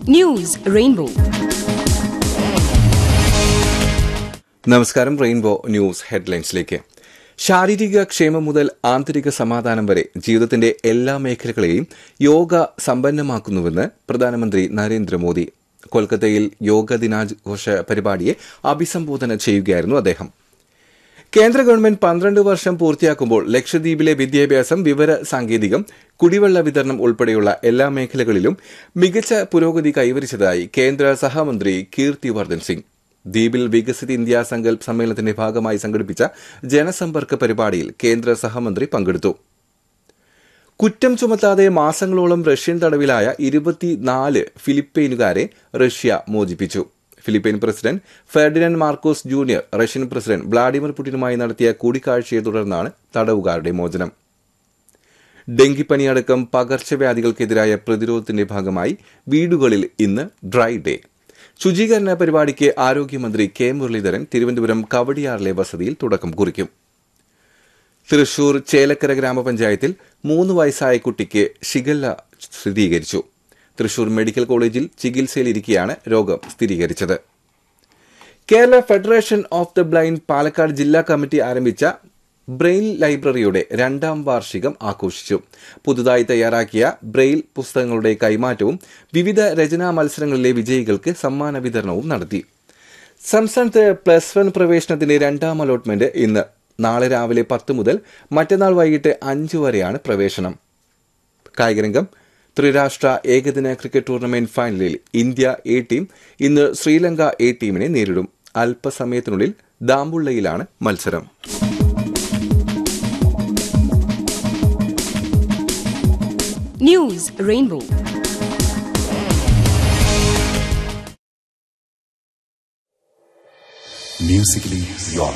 news rainbow നമസ്കാരം rainbow news ഹെഡ്ലൈൻസിലേക്ക് ശാരീരിക ക്ഷേമം മുതൽ ആന്തരിക സമാധാനം വരെ ജീവിതത്തിന്റെ എല്ലാ മേഖലകളെയും യോഗ സമ്പന്നമാക്കുന്നുവെന്ന് പ്രധാനമന്ത്രി നരേന്ദ്രമോദി കൊൽക്കത്തയിൽ യോഗ ദിനാഘോഷ പരിപാടിയെ അഭിസംബോധന ചെയ്യുകയായിരുന്നു അദ്ദേഹം കേന്ദ്ര ഗവൺമെന്റ് പന്ത്രണ്ട് വർഷം പൂർത്തിയാക്കുമ്പോൾ ലക്ഷദ്വീപിലെ വിദ്യാഭ്യാസം വിവര സാങ്കേതികം കുടിവെള്ള വിതരണം ഉൾപ്പെടെയുള്ള എല്ലാ മേഖലകളിലും മികച്ച പുരോഗതി കൈവരിച്ചതായി കേന്ദ്ര സഹമന്ത്രി കീർത്തിവർദ്ധൻ സിംഗ് ദ്വീപിൽ വികസിത ഇന്ത്യ സങ്കല്പ് സമ്മേളനത്തിന്റെ ഭാഗമായി സംഘടിപ്പിച്ച ജനസമ്പർക്ക പരിപാടിയിൽ കേന്ദ്ര സഹമന്ത്രി പങ്കെടുത്തു കുറ്റം ചുമത്താതെ മാസങ്ങളോളം റഷ്യൻ തടവിലായ ഇരുപത്തിനാല് ഫിലിപ്പൈനുകാരെ റഷ്യ മോചിപ്പിച്ചു Philippine president Ferdinand Marcos junior Russian president Vladimir പുടിനുമായി നടത്തിയ കൂടിക്കാഴ്ചയെ തുടർന്നാണ് തടവുകാരുടെ മോചനം ഡെങ്കിപ്പനി അടക്കം പകർച്ചവ്യാധികൾക്കെതിരായ പ്രതിരോധത്തിന്റെ ഭാഗമായി വീടുകളിൽ ഇന്ന് ഡ്രൈ ഡേ ശുചീകരണ പരിപാടിക്ക് ആരോഗ്യമന്ത്രി കെ മുരളീധരൻ തിരുവനന്തപുരം കവടിയാറിലെ വസതിയിൽ തുടക്കം കുറിക്കും തൃശൂർ ചേലക്കര ഗ്രാമപഞ്ചായത്തിൽ മൂന്ന് വയസ്സായ കുട്ടിക്ക് ഷിഗല്ല സ്ഥിരീകരിച്ചു തൃശൂർ മെഡിക്കൽ കോളേജിൽ ചികിത്സയിലിരിക്കെയാണ് രോഗം സ്ഥിരീകരിച്ചത് Kerala federation of the blind Palakkad ജില്ലാ കമ്മിറ്റി ആരംഭിച്ച ബ്രെയിൽ ലൈബ്രറിയുടെ രണ്ടാം വാർഷികം ആഘോഷിച്ചു പുതുതായി തയ്യാറാക്കിയ ബ്രെയിൽ പുസ്തകങ്ങളുടെ കൈമാറ്റവും വിവിധ രചനാ മത്സരങ്ങളിലെ വിജയികൾക്ക് സമ്മാന വിതരണവും നടത്തി സംസ്ഥാനത്ത് പ്ലസ് വൺ പ്രവേശനത്തിന്റെ രണ്ടാം അലോട്ട്മെന്റ് ഇന്ന് നാളെ രാവിലെ പത്ത് മുതൽ മറ്റന്നാൾ വൈകിട്ട് അഞ്ച് വരെയാണ് പ്രവേശനം കായികരംഗം ത്രിരാഷ്ട്ര ഏകദിന ക്രിക്കറ്റ് ടൂർണമെന്റ് ഫൈനലിൽ ഇന്ത്യ എ ടീം ഇന്ന് ശ്രീലങ്ക എ ടീമിനെ നേരിടും അല്പസമയത്തിനുള്ളിൽ ദാമ്പുള്ളയിലാണ് മത്സരം ന്യൂസ് റെയിൻബോ Musically your